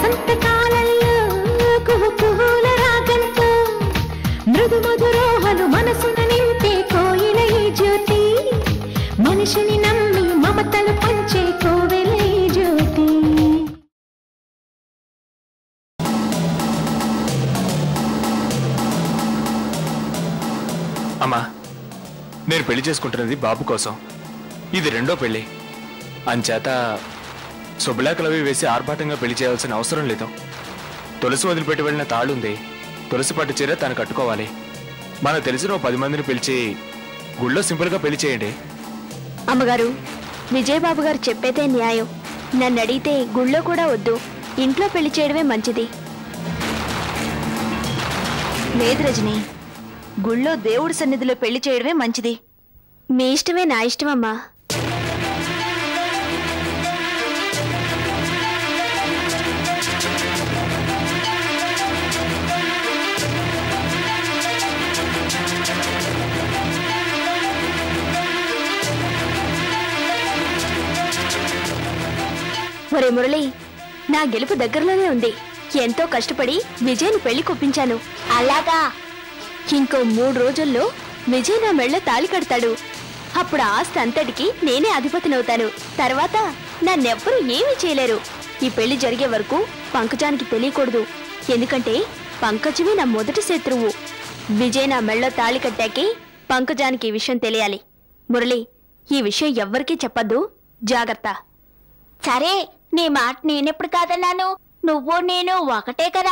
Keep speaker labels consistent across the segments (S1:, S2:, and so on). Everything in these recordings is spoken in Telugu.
S1: వసంత కాలంలో కుహు కుహుల రాగంతో మృదు మధురోహలు మనసున నింపే కోయిల ఈ జ్యోతి మనిషిని నమ్మి మమతలు పంచే కోవెల ఈ జ్యోతి
S2: అమ్మా నేను పెళ్లి చేసుకుంటున్నది బాబు కోసం ఇది రెండో పెళ్లి అంచేత శుభలేఖలవి వేసి ఆర్భాటంగా పెళ్లి చేయాల్సిన అవసరం లేదు తులసి వదిలిపెట్టి వెళ్ళిన తాళుంది తులసి పట్టు చీర తను కట్టుకోవాలి మనకు తెలిసిన ఓ పది మందిని పిలిచి గుళ్ళో సింపుల్గా పెళ్లి చేయండి
S3: అమ్మగారు విజయబాబు గారు చెప్పేదే న్యాయం నన్ను అడిగితే గుళ్ళో కూడా వద్దు ఇంట్లో పెళ్లి చేయడమే మంచిది
S4: లేదు రజని గుళ్ళో దేవుడి సన్నిధిలో పెళ్లి చేయడమే మంచిది
S3: మీ ఇష్టమే నా ఇష్టమమ్మా ఒరే మురళి నా గెలుపు దగ్గరలోనే ఉంది ఎంతో కష్టపడి విజయ్ని పెళ్లి కొప్పించాను అలాగా ఇంకో మూడు రోజుల్లో విజయ్ నా మెళ్ళ తాళి కడతాడు అప్పుడు ఆ ఆస్తి అంతటికి నేనే అధిపతినవుతాను తర్వాత నన్నెవ్వరూ ఏమీ చేయలేరు ఈ పెళ్లి జరిగే వరకు పంకజానికి తెలియకూడదు ఎందుకంటే పంకజమే నా మొదటి శత్రువు విజయ్ నా మెళ్ళ తాళి కట్టాకే పంకజానికి ఈ విషయం తెలియాలి మురళి ఈ విషయం ఎవ్వరికీ చెప్పద్దు జాగ్రత్త
S5: సరే నీ మాట నేనెప్పుడు కాదన్నాను నువ్వు నేను ఒకటే కదా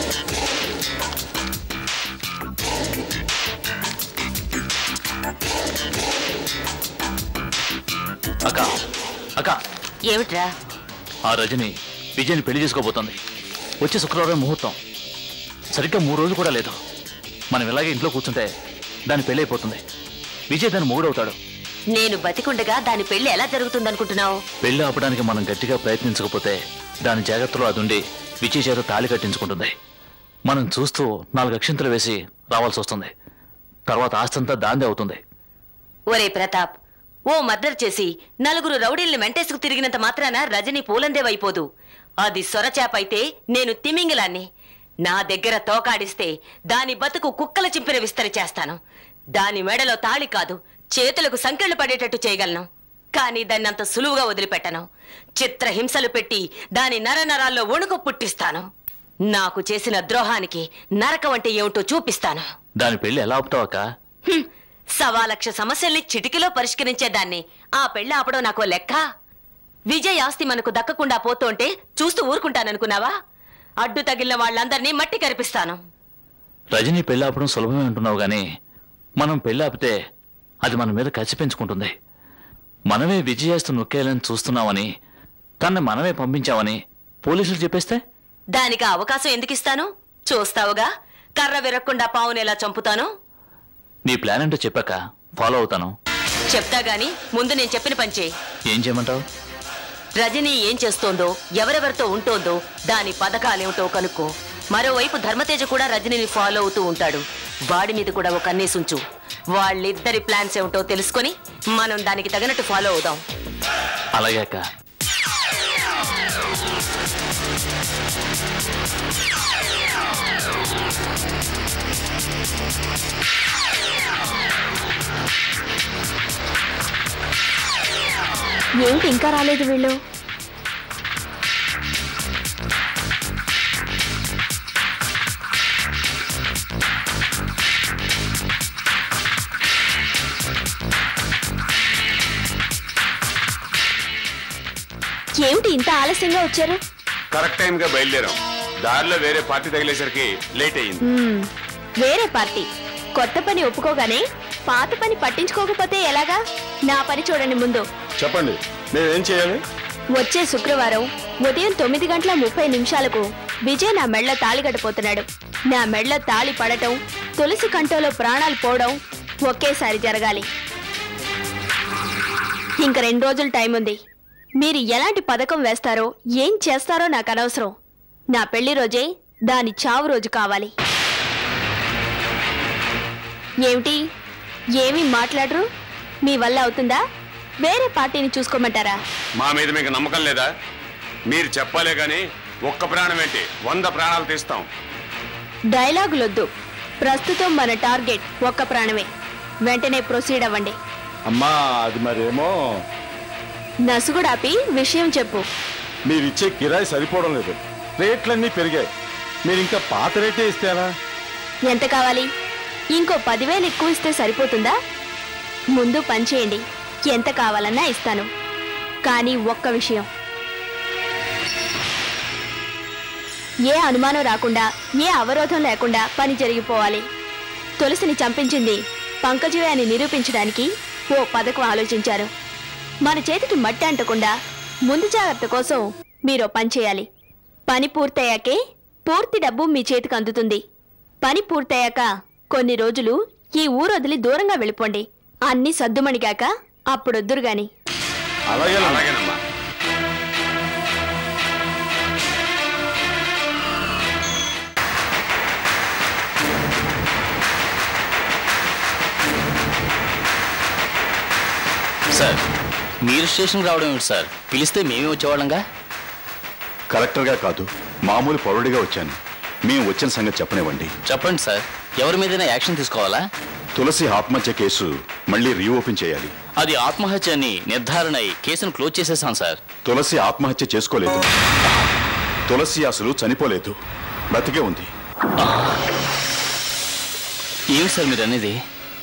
S6: అక్క అక్క
S5: ఏమిట్రా
S6: ఆ రజని విజయ్ని పెళ్లి చేసుకోబోతోంది వచ్చే శుక్రవారం ముహూర్తం సరిగ్గా మూడు రోజులు కూడా లేదు మనం ఇలాగే ఇంట్లో కూర్చుంటే దాని పెళ్లి అయిపోతుంది విజయ్ దాని మూడవుతాడు
S5: నేను బతికుండగా దాని పెళ్లి ఎలా జరుగుతుందనుకుంటున్నావు
S6: పెళ్లి ఆపడానికి మనం గట్టిగా ప్రయత్నించకపోతే దాని జాగ్రత్తలో అది ఉండి విజయ్ చేత తాళి కట్టించుకుంటుంది మనం చూస్తూ నాలుగు అక్షంతలు వేసి రావాల్సి వస్తుంది తర్వాత ఆస్తంతా దాందే అవుతుంది
S5: ఒరే ప్రతాప్ ఓ మర్డర్ చేసి నలుగురు రౌడీల్ని మెంటేసుకు తిరిగినంత మాత్రాన రజని పూలందేవైపోదు అది సొరచేపైతే నేను తిమింగిలాన్ని నా దగ్గర తోకాడిస్తే దాని బతుకు కుక్కల చింపిన విస్తరి చేస్తాను దాని మెడలో తాళి కాదు చేతులకు సంకెళ్ళు పడేటట్టు చేయగలను కానీ దాన్ని అంత సులువుగా వదిలిపెట్టను చిత్రహింసలు పెట్టి దాని నరనరాల్లో వణుకు పుట్టిస్తాను నాకు చేసిన ద్రోహానికి నరకం అంటే ఏమిటో చూపిస్తాను
S6: దాని పెళ్లి ఎలా ఆపుతావు అక్క
S5: హ్మ్. సవా లక్ష సమస్యల్ని చిటికిలో పరిష్కరించేదాన్ని ఆ పెళ్ళి ఆపడం నాకు లెక్క విజయ్ ఆస్తి మనకు దక్కకుండా పోతుంటే చూస్తూ ఊరుకుంటాననుకున్నావా అడ్డు తగిలిన వాళ్ళందరినీ మట్టి కరిపిస్తాను
S6: రజనీ పెళ్లి ఆపడం సులభమే అంటున్నావు గానీ మనం పెళ్లి ఆపితే అది మన మీద కసి పెంచుకుంటుంది మనమే విజయాస్తు నొక్కేయాలని చూస్తున్నామని తన్ని మనమే పంపించామని పోలీసులు చెప్పేస్తే
S5: దానికి ఆ అవకాశం ఎందుకు ఇస్తాను చూస్తావుగా కర్ర విరక్కుండా పావుని ఎలా చంపుతాను
S6: నీ ప్లాన్ ఏంటో చెప్పాక ఫాలో అవుతాను
S5: చెప్తా గాని ముందు నేను చెప్పిన పని చేయి
S6: ఏం చేయమంటావు
S5: రజనీ ఏం చేస్తోందో ఎవరెవరితో ఉంటోందో దాని పథకాలేమిటో కనుక్కో మరోవైపు ధర్మతేజ కూడా రజనీని ఫాలో అవుతూ ఉంటాడు వాడి మీద కూడా ఒక కన్నేసుంచు వాళ్ళిద్దరి ప్లాన్స్ ఏమిటో తెలుసుకొని మనం దానికి తగినట్టు ఫాలో అవుదాం
S6: అలాగే అక్క
S3: ఏంటి ఇంకా రాలేదు వీళ్ళు ఏమిటి ఇంత ఆలస్యంగా వచ్చారు
S7: కరెక్ట్ టైం గా బయలుదేరాం దారిలో వేరే పార్టీ తగిలేసరికి లేట్ అయ్యింది
S3: మ్మ్. వేరే పార్టీ కొత్త పని ఒప్పుకోగానే పాత పని పట్టించుకోకపోతే ఎలాగా నా పని చూడండి ముందు
S7: చెప్పండి మేమేం చేయాలి
S3: వచ్చే శుక్రవారం ఉదయం తొమ్మిది గంటల ముప్పై నిమిషాలకు విజయ్ నా మెళ్ళ తాళి కట్టపోతున్నాడు నా మెళ్ళ తాళి పడటం తులసి కంటోలో ప్రాణాలు పోవడం ఒకేసారి జరగాలి ఇంక రెండు రోజులు టైం ఉంది మీరు ఎలాంటి పథకం వేస్తారో ఏం చేస్తారో నాకు అనవసరం నా పెళ్లి రోజే దాని చావు రోజు కావాలి ఏమిటి ఏమీ మాట్లాడరు మీ వల్ల అవుతుందా వేరే పార్టీని చూసుకోమంటారా
S7: మా మీద మీకు నమ్మకం లేదా మీరు చెప్పాలే గాని ఒక్క ప్రాణం ఏంటి వంద ప్రాణాలు తీస్తాం
S3: డైలాగులొద్దు ప్రస్తుతం మన టార్గెట్ ఒక్క ప్రాణమే వెంటనే ప్రొసీడ్ అవ్వండి
S8: అమ్మా అది మరేమో
S3: నసుగుడాపి విషయం చెప్పు
S8: మీరిచ్చే కిరాయి సరిపోవడం లేదు రేట్లన్నీ పెరిగాయి మీరు ఇంకా పాత రేటే ఇస్తారా
S3: ఎంత కావాలి ఇంకో పదివేలు ఎక్కువ ఇస్తే సరిపోతుందా ముందు పని చేయండి ఎంత కావాలన్నా ఇస్తాను కానీ ఒక్క విషయం ఏ అనుమానం రాకుండా ఏ అవరోధం లేకుండా పని జరిగిపోవాలి తులసిని చంపించింది పంకజవే అని నిరూపించడానికి ఓ పథకం ఆలోచించారు మన చేతికి మట్టి అంటకుండా ముందు జాగ్రత్త కోసం మీరు పని చేయాలి పని పూర్తయ్యాకే పూర్తి డబ్బు మీ చేతికి అందుతుంది పని పూర్తయ్యాక కొన్ని రోజులు ఈ ఊరు వదిలి దూరంగా వెళ్ళిపోండి అన్ని సద్దుమణిగాక అప్పుడొద్దురు గాని
S8: అలాగే
S7: అలాగేనమ్మా
S9: సార్ మీరు స్టేషన్కి రావడం ఏమిటి సార్ పిలిస్తే మేమే వచ్చేవాళ్ళంగా
S10: కలెక్టర్గా కాదు మామూలు పౌరుడిగా వచ్చాను మేము వచ్చిన సంగతి చెప్పనివ్వండి
S9: చెప్పండి సార్ ఎవరి మీదైనా యాక్షన్ తీసుకోవాలా
S10: తులసి ఆత్మహత్య కేసు మళ్ళీ రీఓపెన్ చేయాలి
S9: అది ఆత్మహత్య అని నిర్ధారణ అయి కేసును క్లోజ్ చేసేసాం సార్
S10: తులసి ఆత్మహత్య చేసుకోలేదు తులసి అసలు చనిపోలేదు బ్రతికే ఉంది
S9: ఏమి సార్ మీరు అనేది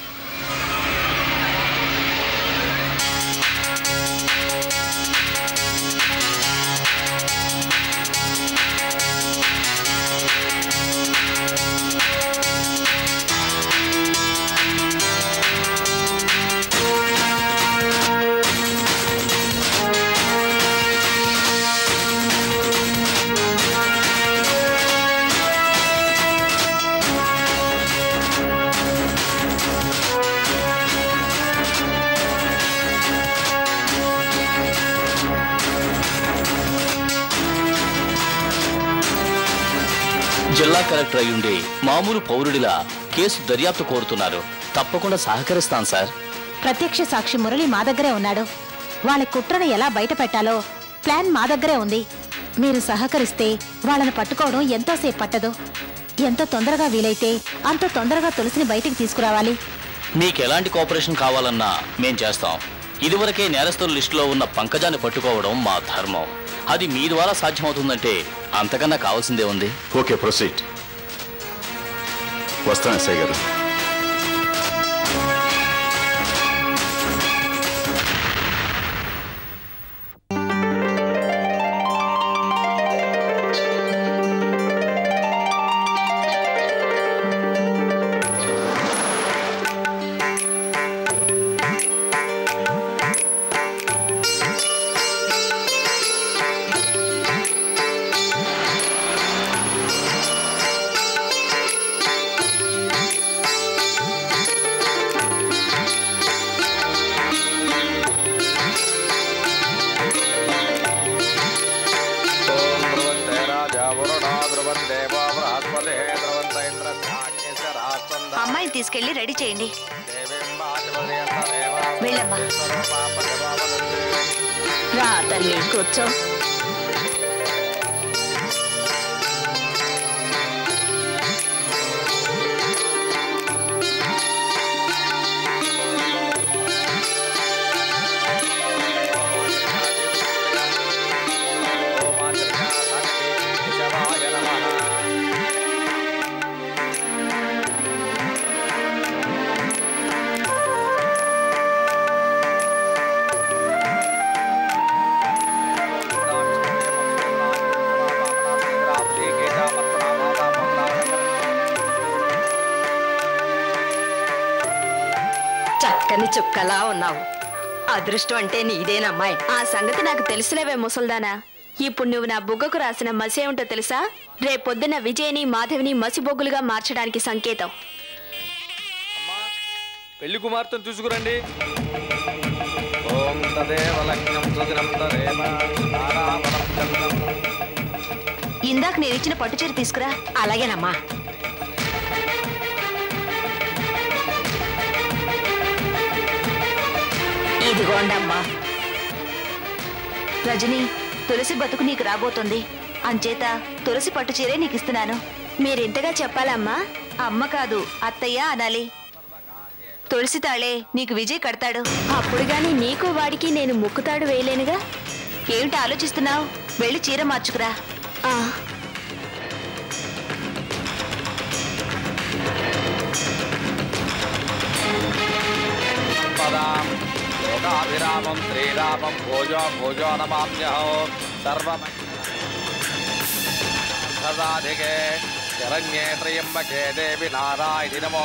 S9: జిల్లా కలెక్టర్ అయ్యుండి మామూలు పౌరుడిలా కేసు దర్యాప్తు కోరుతున్నారు తప్పకుండా సహకరిస్తాం సార్
S4: ప్రత్యక్ష సాక్షి మురళి మా దగ్గరే ఉన్నాడు వాళ్ళ కుట్రను ఎలా బయట పెట్టాలో ప్లాన్ మా దగ్గరే ఉంది మీరు సహకరిస్తే వాళ్ళని పట్టుకోవడం ఎంతోసేపు పట్టదు ఎంత తొందరగా వీలైతే అంత తొందరగా తులసిని బయటికి తీసుకురావాలి
S9: మీకు ఎలాంటి కోఆపరేషన్ కావాలన్నా మేం చేస్తాం ఇదివరకే నేరస్తుల లిస్టులో ఉన్న పంకజాన్ని పట్టుకోవడం మా ధర్మం అది మీ ద్వారా సాధ్యమవుతుందంటే అంతకన్నా కావాల్సిందే ఉంది
S10: ఓకే ప్రొసీడ్ వస్తాను ఎస్ఐ గారు
S4: అమ్మాయిని తీసుకెళ్లి రెడీ చేయండి వెళ్ళమ్మా
S3: రా తల్లి కూర్చో
S5: చక్కని చుక్కలా ఉన్నావు అదృష్టం అంటే నీదేనమ్మాయి
S3: ఆ సంగతి నాకు తెలుసులేవే ముసల్దానా ఇప్పుడు నువ్వు నా బుగ్గకు రాసిన మసి ఏమిటో తెలుసా రేపొద్దున విజయని మాధవిని మసిబొగ్గులుగా మార్చడానికి సంకేతం
S11: పెళ్లి కుమార్తెను తీసుకురండి ఓం తదేవ లగ్నం సుదినం తదేవ తారాబలం చంద్రం
S4: ఇందాక నేను ఇచ్చిన పట్టుచీర తీసుకురా
S5: అలాగేనమ్మా
S4: ఇదిగోండమ్మా రజని తులసి బతుకు నీకు రాబోతుంది అంచేత తులసి పట్టు చీరే నీకు ఇస్తున్నాను
S3: మీరింతగా చెప్పాలమ్మా
S4: అమ్మ కాదు అత్తయ్య అనాలి తులసి తాళే నీకు విజయ్ కడతాడు
S3: అప్పుడు గాని నీకు వాడికి నేను ముక్కుతాడు వేయలేనుగా
S4: ఏమిటి ఆలోచిస్తున్నావు వెళ్ళి చీర మార్చుకురా
S3: ఆ,
S11: పదాం లోకాభిరామం శ్రీరామం భోజో భోజో నమామ్యహో సర్వం సదాధికే శరణ్యే త్రయంబకే దేవి నారాయణి నమో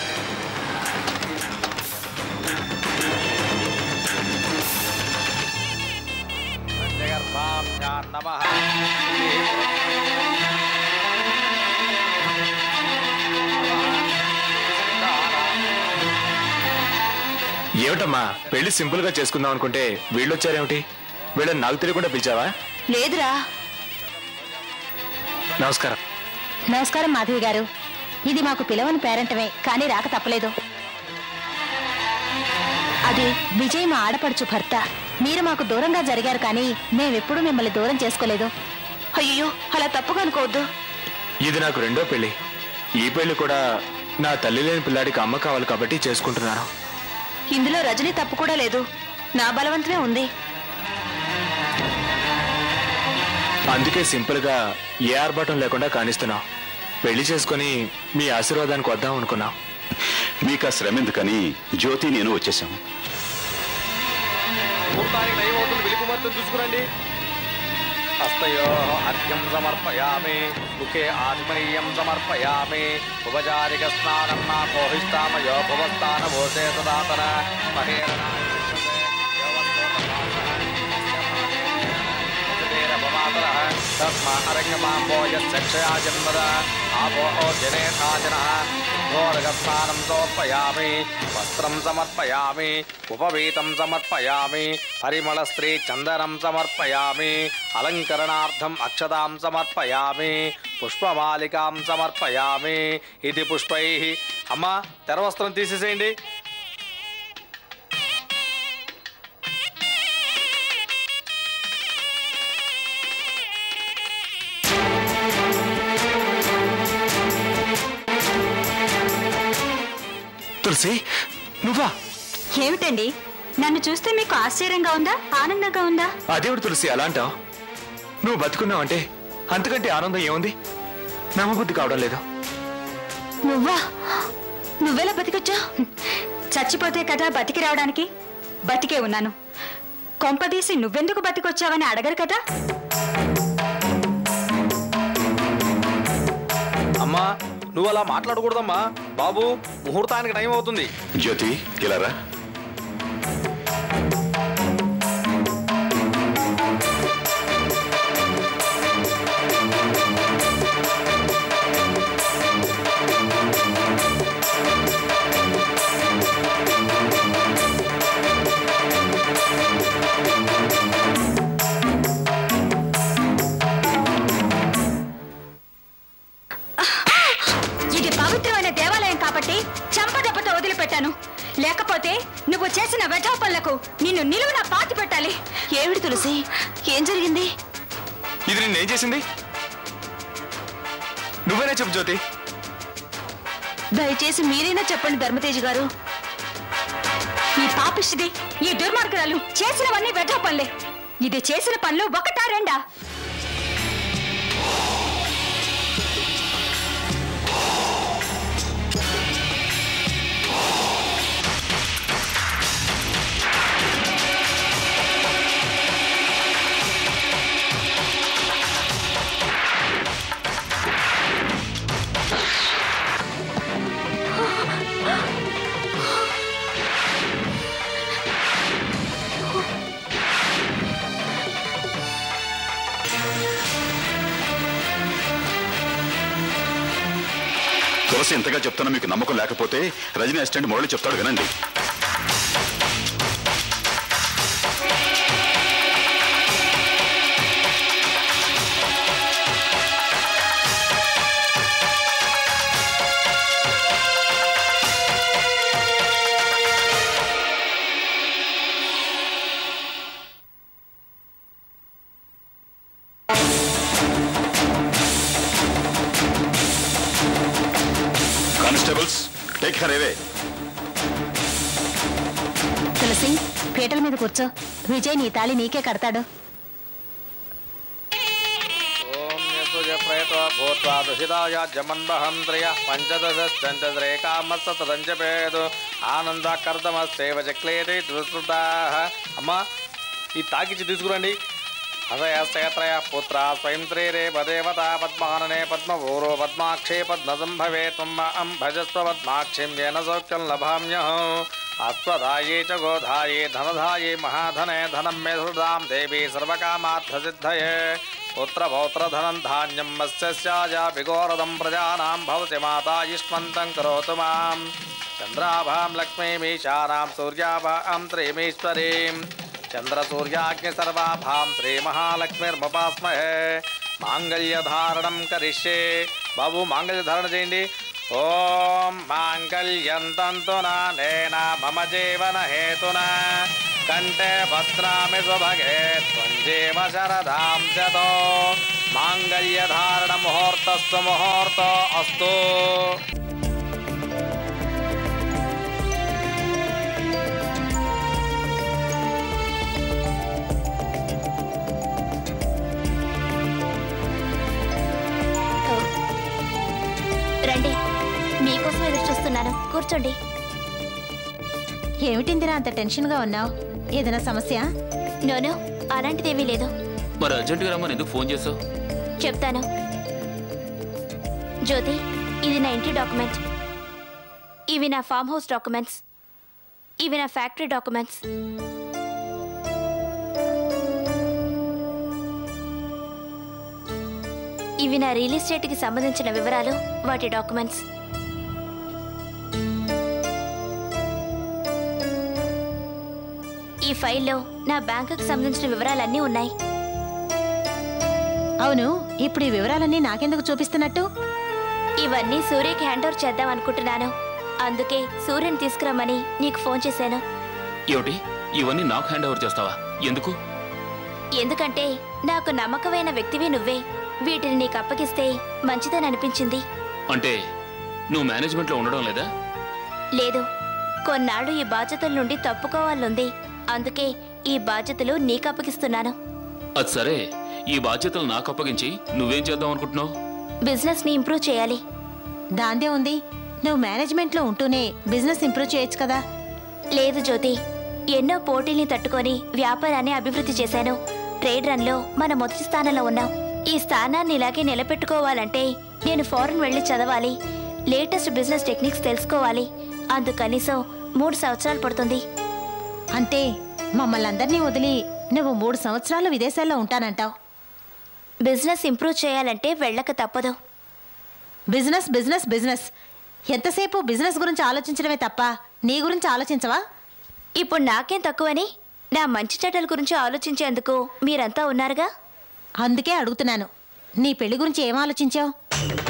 S11: జగర్భాభ్యాం నమః
S2: ఏమిటమ్మా పెళ్లి సింపుల్ గా చేసుకుందాం అనుకుంటే వీళ్ళు వచ్చారేమిటి వీళ్ళని నాకు తెలియకుండా పిలిచావా
S4: లేదురా
S2: నమస్కారం
S4: నమస్కారం మాధవి గారు ఇది మాకు పిలవని పేరెంటమే కానీ రాక తప్పలేదు అది విజయ్ మా ఆడపడుచు భర్త మీరు మాకు దూరంగా జరిగారు కానీ మేమెప్పుడు మిమ్మల్ని దూరం చేసుకోలేదు అయ్యో అలా తప్పుగా అనుకోవద్దు
S2: ఇది నాకు రెండో పెళ్లి ఈ పెళ్లి కూడా నా తల్లి లేని పిల్లాడికి అమ్మ కావాలి కాబట్టి చేసుకుంటున్నాను
S4: ఇందులో రజనీ తప్పు కూడా లేదు నా బలవంతమే ఉంది
S2: అందుకే సింపుల్ గా ఏ ఆర్భాటం లేకుండా కానిస్తున్నాం పెళ్లి చేసుకుని మీ ఆశీర్వాదానికి వద్దాం అనుకున్నాం
S10: మీకు ఆ శ్రమ ఎందుకని జ్యోతి నేను వచ్చేసాం
S11: ముహూర్తానికి నయమవుతుంది వెలుగుమర్తం చూసుకురండి హస్తయో అర్ఘ్యం సమర్పయామి ముఖే ఆత్మనీయం సమర్పయామి ఉపచారిక స్నానం నా కోహిష్టామయో భువస్థాన భోసే సదాతన మహేరణ తస్మా అరంగమాంబో యక్షయా జన్మద ఆపో జనేథాజన ఘోరగస్నానం సమర్పయామి వస్త్రం సమర్పయామి ఉపవీతం సమర్పయామి పరిమళ స్త్రీ చందనం సమర్పయామి అలంకరణార్థం అక్షతాం సమర్పయామి పుష్పమాలికాం సమర్పయామి ఇది పుష్పై అమ్మా తెరవస్త్రం తీసేసేయండి
S2: తులసి నువ్వా
S4: ఏమిటండి నన్ను చూస్తే మీకు ఆశ్చర్యంగా ఉందా ఆనందంగా ఉందా
S2: అదేవిడు తులసి అలా అంటావు నువ్వు బతుకున్నావంటే అంతకంటే ఆనందం ఏముంది నమ్మబుద్ధి కావడం లేదు
S4: నువ్వా నువ్వెలా బతికొచ్చా చచ్చిపోతే కదా బతికి రావడానికి బతికే ఉన్నాను కొంపదీసి నువ్వెందుకు బతికొచ్చావని అడగరు కదా
S11: అమ్మా నువ్వు అలా మాట్లాడకూడదమ్మా బాబు ముహూర్తానికి టైం అవుతుంది
S10: జ్యోతి ఇలా రా
S4: ఇది పవిత్రమైన దేవాలయం కాబట్టి చంపదెబ్బతో వదిలిపెట్టాను లేకపోతే నువ్వు చేసిన వెధవ పనులకు నిన్ను నిలువున పాతి పెట్టాలి ఏమిటి తులసి ఏం జరిగింది
S2: ఇది నేనేం చేసింది నువ్వేనా చెప్పు జ్యోతి
S4: దయచేసి మీరైనా చెప్పండి ధర్మతేజ్ గారు ఈ పాపిష్టిది ఈ దుర్మార్గురాలు చేసినవన్నీ వెధవ పనులే ఇది చేసిన పనులు ఒకటా రెండా
S10: తులసి ఎంతగా చెప్తున్నా మీకు నమ్మకం లేకపోతే రజనీ అసిస్టెంట్ మురళి చెప్తాడు వినండి టేక్ హర్ అవే
S4: తులసి పీటల మీద కూర్చో విజయ్ నీ తాళి నీకే కడతాడు
S11: ఓం యసుజ ప్రేతో భూత్వా దుహితాయ జమన్వహం త్రయ పంచదశశ్చంద్రేకామత్సతంజపేదు ఆనందాకర్తమస్తేవ చక్లేతి దుస్మృతాః అమ్మా ఈ తాకిచ్చి తీసుకురండి అదయస్తయత్రయ పుత్ర స్వయం త్రేరే పదేవత పద్మాననే పద్మభూరో పద్మాక్షే పద్మసంభవే త్వమ్మ అం భజస్వ పద్మాక్షిం येन సౌఖ్యం లభామ్యహం అస్వధాయే చ గోధాయే ధనధాయే మహాధనే ధనం మే సుదాం దేవి సర్వకామార్థసిద్ధయే పుత్రపౌత్రధనం ధాన్యం మత్స్యస్యాజాభిఘోరదం ప్రజానాం భవతి మాతా యుష్మంతం కరోతు మాం చంద్రాభాం లక్ష్మీమీశానాం సూర్యాభాం త్రీమీశ్వరీం చంద్రసూర్యాగ్ని సర్వాభాం శ్రీమహాలక్ష్మిర్మపాస్మహే మాంగళ్యధారణం కరిష్యే బాబు మాంగళ్య ధారణ చేయండి ఓం మాంగళ్యం తంతునా నేన మమ జీవన హేతున కంఠే భద్రామి సుభగే త్వంజీవ శరదాం శతో మాంగళ్యధారణ ముహూర్తస్సు ముహూర్తో అస్తు
S3: రండి మీకోసం ఎదురు చూస్తున్నాను కూర్చోండి
S4: ఏమిటిందిరా అంత టెన్షన్గా ఉన్నావు ఏదైనా సమస్య
S3: నోను అలాంటిదేమీ లేదు
S9: మరి అర్జెంటుగా రమ్మని ఎందుకు ఫోన్ చేసావు
S3: చెప్తాను జ్యోతి ఇది నా ఇంటి డాక్యుమెంట్ ఇవి నా ఫామ్ హౌస్ డాక్యుమెంట్స్ ఇవి నా ఫ్యాక్టరీ డాక్యుమెంట్స్ ఇవి నా రియల్ ఎస్టేట్కి సంబంధించిన వివరాలు వాటి డాక్యుమెంట్స్ ఈ ఫైల్లో నా బ్యాంకుకి సంబంధించిన వివరాలన్నీ ఉన్నాయి
S4: అవును ఇప్పుడు ఈ వివరాలన్నీ నాకెందుకు చూపిస్తున్నట్టు
S3: ఇవన్నీ సూర్యకి హ్యాండ్ ఓవర్ చేద్దాం అనుకుంటున్నాను అందుకే సూర్యుని తీసుకురమ్మని నీకు ఫోన్ చేశాను
S9: ఏమిటి ఇవన్నీ నాకు హ్యాండ్ ఓవర్ చేస్తావా ఎందుకు
S3: ఎందుకంటే నాకు నమ్మకమైన వ్యక్తివి నువ్వే వీటిని నీకు అప్పగిస్తే మంచిదని అనిపించింది
S9: అంటే నువ్వు మేనేజ్మెంట్లో ఉండడం లేదా
S3: లేదు కొన్నాళ్ళు ఈ బాధ్యతల నుండి తప్పుకోవాలనుంది అందుకే ఈ బాధ్యతలు నీకు అప్పగిస్తున్నాను
S9: అది సరే ఈ బాధ్యతలు నాకు అప్పగించి నువ్వేం చేద్దాం అనుకుంటున్నావు
S3: బిజినెస్ ని ఇంప్రూవ్ చేయాలి
S4: దాందే ఉంది నువ్వు మేనేజ్మెంట్లో ఉంటూనే బిజినెస్ ఇంప్రూవ్ చేయొచ్చు కదా
S3: లేదు జ్యోతి ఎన్నో పోటీల్ని తట్టుకొని వ్యాపారాన్ని అభివృద్ధి చేశాను ట్రేడ్ రన్లో మన మొదటి స్థానంలో ఉన్నాం ఈ స్థానాన్ని ఇలాగే నిలబెట్టుకోవాలంటే నేను ఫారెన్ వెళ్ళి చదవాలి లేటెస్ట్ బిజినెస్ టెక్నిక్స్ తెలుసుకోవాలి అందు కనీసం మూడు సంవత్సరాలు పడుతుంది
S4: అంటే మమ్మల్ని అందరినీ వదిలి నువ్వు మూడు సంవత్సరాలు విదేశాల్లో ఉంటానంటావు
S3: బిజినెస్ ఇంప్రూవ్ చేయాలంటే వెళ్ళక తప్పదు
S4: బిజినెస్ బిజినెస్ బిజినెస్ ఎంతసేపు బిజినెస్ గురించి ఆలోచించడమే తప్ప నీ గురించి ఆలోచించవా
S3: ఇప్పుడు నాకేం తక్కువని నా మంచి చెడ్డల గురించి ఆలోచించేందుకు మీరంతా ఉన్నారుగా
S4: అందుకే అడుగుతున్నాను నీ పెళ్లి గురించి ఏం ఆలోచించావు